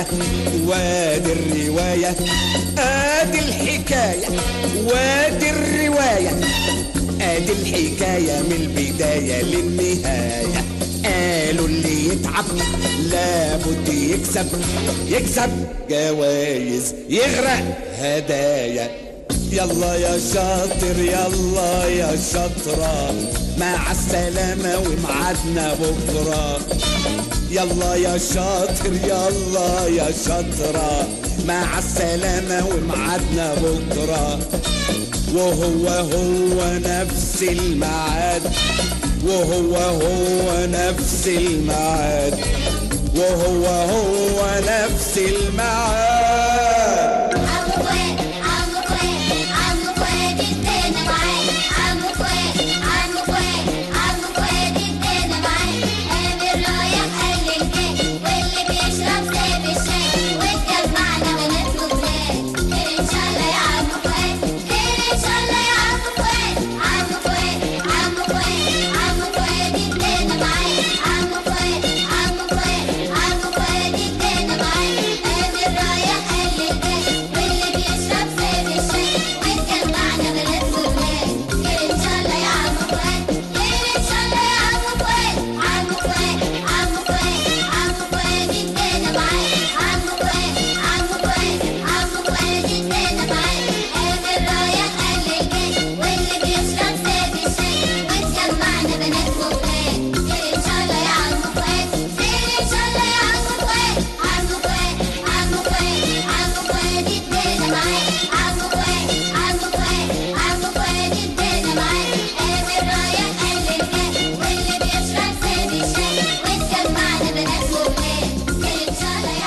وادي الرواية ادي الحكاية وادي الرواية ادي الحكاية من البداية للنهاية قالوا اللي يتعب لابد يكسب يكسب جوايز يغرق هدايا يلا يا شاطر يلا يا شاطرة مع السلامة ومعادنا بكرة يلا يا شاطر يلا يا شاطرة مع السلامة ومعادنا بكرة وهو هو نفس الميعاد وهو هو نفس الميعاد وهو هو نفس الميعاد